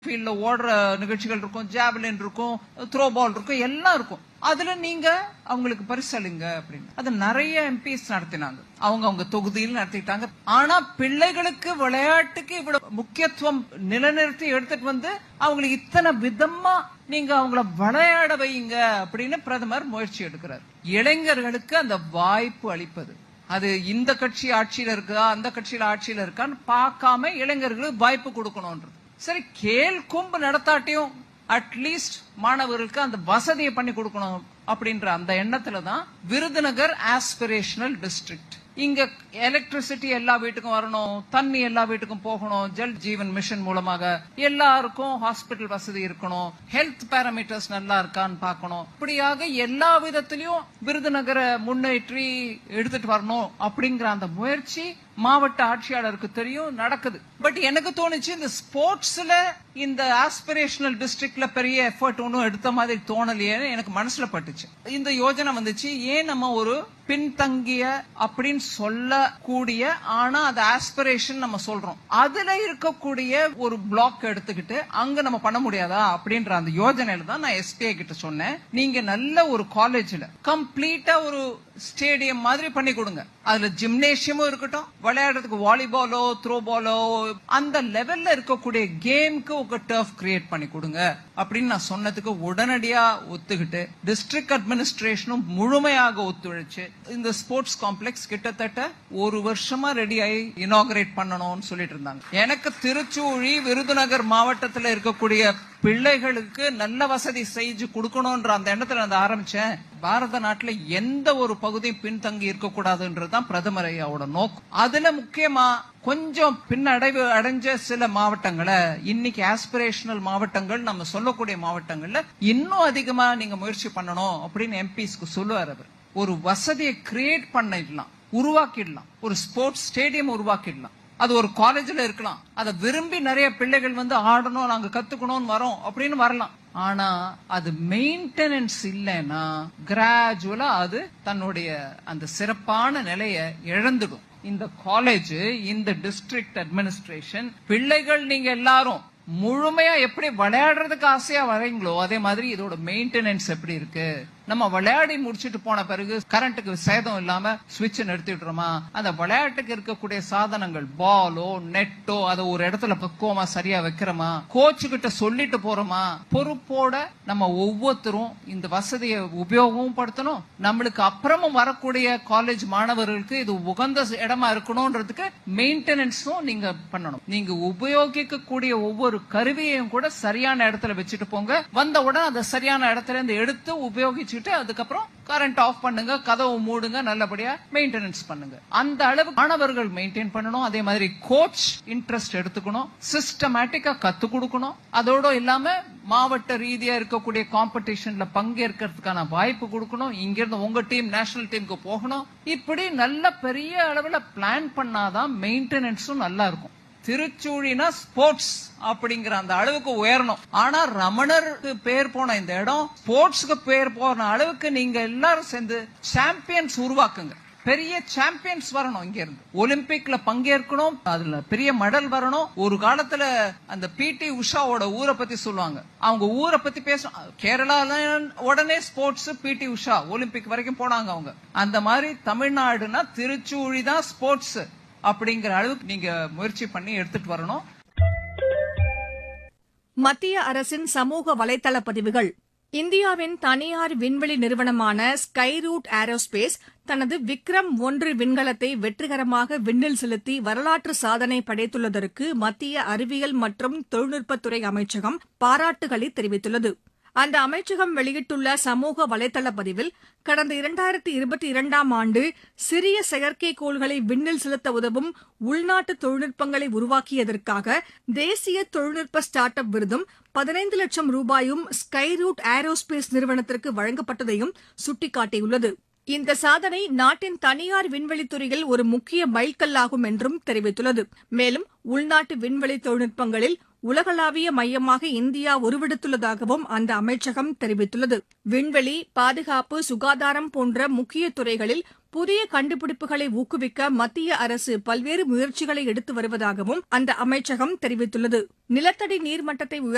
ஃபீல்ட்ல ஓடுற நிகழ்ச்சிகள் இருக்கும் ஜாவலின் இருக்கும் த்ரோ பால் இருக்கும் எல்லாம் இருக்கும் அதுல நீங்க அவங்களுக்கு பரிசளிங்க அப்படின்னு அது நிறைய எம்பிஸ் நடத்தினாங்க அவங்க அவங்க தொகுதியில் நடத்திட்டாங்க ஆனா பிள்ளைகளுக்கு விளையாட்டுக்கு இவ்வளவு முக்கியத்துவம் நிலைநிறுத்தி எடுத்துட்டு வந்து அவங்களுக்கு இத்தனை விதமா நீங்க அவங்கள விளையாட வைங்க அப்படின்னு பிரதமர் முயற்சி எடுக்கிறார் இளைஞர்களுக்கு அந்த வாய்ப்பு அளிப்பது அது இந்த கட்சி ஆட்சியில இருக்கா அந்த கட்சியில ஆட்சியில இருக்கான்னு பார்க்காம இளைஞர்களுக்கு வாய்ப்பு கொடுக்கணும்ன்றது சரி கேள் கும்பு நடத்தாட்டியும் அட்லீஸ்ட் மாணவர்களுக்கு அந்த வசதியை பண்ணி கொடுக்கணும் அப்படின்ற அந்த எண்ணத்துல தான் விருதுநகர் ஆஸ்பிரேஷனல் டிஸ்ட்ரிக்ட் இங்க எலக்ட்ரிசிட்டி எல்லா வீட்டுக்கும் வரணும் தண்ணி எல்லா வீட்டுக்கும் போகணும் ஜல் ஜீவன் மிஷன் மூலமாக எல்லாருக்கும் ஹாஸ்பிட்டல் வசதி இருக்கணும் ஹெல்த் பேராமீட்டர்ஸ் நல்லா இருக்கான்னு பார்க்கணும் இப்படியாக எல்லா விதத்திலையும் விருதுநகரை முன்னேற்றி எடுத்துட்டு வரணும் அப்படிங்கிற அந்த முயற்சி மாவட்ட ஆட்சியாளருக்கு தெரியும் நடக்குது பட் எனக்கு தோணுச்சு இந்த ஸ்போர்ட்ஸ்ல இந்த ஆஸ்பிரேஷனல் டிஸ்ட்ரிக்ட்ல பெரிய எஃபர்ட் ஒன்றும் எடுத்த மாதிரி தோணலையேன்னு எனக்கு மனசுல பட்டுச்சு இந்த யோஜனை வந்துச்சு ஏன் நம்ம ஒரு பின்தங்கிய அப்படின்னு சொல்லக்கூடிய ஆனா அது ஆஸ்பிரேஷன் நம்ம சொல்றோம் அதுல இருக்கக்கூடிய ஒரு பிளாக் எடுத்துக்கிட்டு அங்க நம்ம பண்ண முடியாதா அப்படின்ற அந்த யோஜனையில தான் நான் எஸ்பிஐ கிட்ட சொன்னேன் நீங்க நல்ல ஒரு காலேஜ்ல கம்ப்ளீட்டா ஒரு ஸ்டேடியம் மாதிரி பண்ணி கொடுங்க அதுல ஜிம்னேஷியமும் இருக்கட்டும் விளையாடுறதுக்கு வாலிபாலோ த்ரோ பாலோ அந்த லெவல்ல இருக்கக்கூடிய கேம்க்கு ஒரு டர்ஃப் கிரியேட் பண்ணி கொடுங்க அப்படின்னு நான் சொன்னதுக்கு உடனடியா ஒத்துக்கிட்டு டிஸ்ட்ரிக்ட் அட்மினிஸ்ட்ரேஷனும் முழுமையாக ஒத்துழைச்சு இந்த ஸ்போர்ட்ஸ் காம்ப்ளெக்ஸ் கிட்டத்தட்ட ஒரு வருஷமா ரெடி ஆகி இனாகரேட் பண்ணணும்னு சொல்லிட்டு இருந்தாங்க எனக்கு திருச்சூழி விருதுநகர் மாவட்டத்துல இருக்கக்கூடிய பிள்ளைகளுக்கு நல்ல வசதி செஞ்சு கொடுக்கணும்ன்ற அந்த எண்ணத்துல நான் ஆரம்பிச்சேன் பாரத நாட்டுல எந்த ஒரு பகுதியும் பின்தங்கி இருக்கக்கூடாதுன்றதுதான் பிரதமர் ஐயாவோட நோக்கம் அதுல முக்கியமா கொஞ்சம் பின்னடைவு அடைஞ்ச சில மாவட்டங்களை இன்னைக்கு ஆஸ்பிரேஷனல் மாவட்டங்கள் நம்ம சொல்லக்கூடிய மாவட்டங்கள்ல இன்னும் அதிகமா நீங்க முயற்சி பண்ணணும் அப்படின்னு எம்பிஸ்க்கு சொல்லுவார் அவர் ஒரு வசதியை கிரியேட் பண்ணிடலாம் உருவாக்கிடலாம் ஒரு ஸ்போர்ட்ஸ் ஸ்டேடியம் உருவாக்கிடலாம் அது ஒரு காலேஜ்ல இருக்கலாம் அதை விரும்பி நிறைய பிள்ளைகள் வந்து ஆடணும் நாங்க கத்துக்கணும்னு வரோம் அப்படின்னு வரலாம் ஆனா அது மெயின்டெனன்ஸ் இல்லைன்னா கிராஜுவலா அது தன்னுடைய அந்த சிறப்பான நிலையை இழந்துடும் இந்த காலேஜ் இந்த டிஸ்ட்ரிக்ட் அட்மினிஸ்ட்ரேஷன் பிள்ளைகள் நீங்க எல்லாரும் முழுமையா எப்படி விளையாடுறதுக்கு ஆசையா வரீங்களோ அதே மாதிரி இதோட மெயின்டெனன்ஸ் எப்படி இருக்கு நம்ம விளையாடி முடிச்சிட்டு போன பிறகு கரண்ட்டுக்கு சேதம் இல்லாம சுவிட்ச் நிறுத்திடுறோமா அந்த விளையாட்டுக்கு இருக்கக்கூடிய சாதனங்கள் பாலோ நெட்டோ அதை ஒரு இடத்துல பக்குவமா சரியா வைக்கிறோமா கோச்சு கிட்ட சொல்லிட்டு போறோமா பொறுப்போட நம்ம ஒவ்வொருத்தரும் இந்த வசதியை உபயோகமும் படுத்தணும் நம்மளுக்கு அப்புறமும் வரக்கூடிய காலேஜ் மாணவர்களுக்கு இது உகந்த இடமா இருக்கணும்ன்றதுக்கு மெயின்டெனன்ஸும் நீங்க பண்ணணும் நீங்க உபயோகிக்க கூடிய ஒவ்வொரு கருவியையும் கூட சரியான இடத்துல வச்சுட்டு போங்க வந்த உடனே அதை சரியான இடத்துல இருந்து எடுத்து உபயோகிச்சுட்டு அதுக்கப்புறம் கரண்ட் ஆஃப் பண்ணுங்க கதவு மூடுங்க நல்லபடியா மெயின்டெனன்ஸ் பண்ணுங்க அந்த அளவு மாணவர்கள் மெயின்டைன் பண்ணணும் அதே மாதிரி கோச் இன்ட்ரெஸ்ட் எடுத்துக்கணும் சிஸ்டமேட்டிக்கா கத்து கொடுக்கணும் அதோட இல்லாம மாவட்ட ரீதியா இருக்கக்கூடிய காம்படிஷன்ல பங்கேற்கிறதுக்கான வாய்ப்பு கொடுக்கணும் இங்க இருந்து உங்க டீம் நேஷனல் டீமுக்கு போகணும் இப்படி நல்ல பெரிய அளவுல பிளான் பண்ணாதான் மெயின்டெனன்ஸும் நல்லா இருக்கும் திருச்சூழினா ஸ்போர்ட்ஸ் அப்படிங்கிற அந்த அளவுக்கு உயரணும் ஆனா ரமணருக்கு பேர் போன இந்த இடம் ஸ்போர்ட்ஸ்க்கு பேர் போன அளவுக்கு நீங்க எல்லாரும் சேர்ந்து சாம்பியன்ஸ் உருவாக்குங்க பெரிய சாம்பியன்ஸ் வரணும் இங்க இருந்து ஒலிம்பிக்ல பங்கேற்கணும் அதுல பெரிய மெடல் வரணும் ஒரு காலத்துல அந்த பிடி உஷாவோட ஊரை பத்தி சொல்லுவாங்க அவங்க ஊரை பத்தி பேசணும் கேரளால உடனே ஸ்போர்ட்ஸ் பிடி உஷா ஒலிம்பிக் வரைக்கும் போனாங்க அவங்க அந்த மாதிரி தமிழ்நாடுனா திருச்சூழி தான் ஸ்போர்ட்ஸ் அப்படிங்கிற அளவுக்கு நீங்க முயற்சி பண்ணி எடுத்துட்டு வரணும் மத்திய அரசின் சமூக வலைதள பதிவுகள் இந்தியாவின் தனியார் விண்வெளி நிறுவனமான ஸ்கை ரூட் ஏரோஸ்பேஸ் தனது விக்ரம் ஒன்று விண்கலத்தை வெற்றிகரமாக விண்ணில் செலுத்தி வரலாற்று சாதனை படைத்துள்ளதற்கு மத்திய அறிவியல் மற்றும் தொழில்நுட்பத்துறை அமைச்சகம் பாராட்டுகளை தெரிவித்துள்ளது அந்த அமைச்சகம் வெளியிட்டுள்ள சமூக வலைதள பதிவில் கடந்த இரண்டாயிரத்தி இருபத்தி இரண்டாம் ஆண்டு சிறிய செயற்கைக்கோள்களை விண்ணில் செலுத்த உதவும் உள்நாட்டு தொழில்நுட்பங்களை உருவாக்கியதற்காக தேசிய தொழில்நுட்ப ஸ்டார்ட் அப் விருதும் பதினைந்து லட்சம் ரூபாயும் ஸ்கை ரூட் ஏரோஸ்பேஸ் நிறுவனத்திற்கு வழங்கப்பட்டதையும் சுட்டிக்காட்டியுள்ளது இந்த சாதனை நாட்டின் தனியார் விண்வெளித்துறையில் ஒரு முக்கிய மைல்கல்லாகும் என்றும் தெரிவித்துள்ளது மேலும் உள்நாட்டு விண்வெளி தொழில்நுட்பங்களில் உலகளாவிய மையமாக இந்தியா உருவெடுத்துள்ளதாகவும் அந்த அமைச்சகம் தெரிவித்துள்ளது விண்வெளி பாதுகாப்பு சுகாதாரம் போன்ற முக்கிய துறைகளில் புதிய கண்டுபிடிப்புகளை ஊக்குவிக்க மத்திய அரசு பல்வேறு முயற்சிகளை எடுத்து வருவதாகவும் அந்த அமைச்சகம் தெரிவித்துள்ளது நிலத்தடி நீர்மட்டத்தை உயர்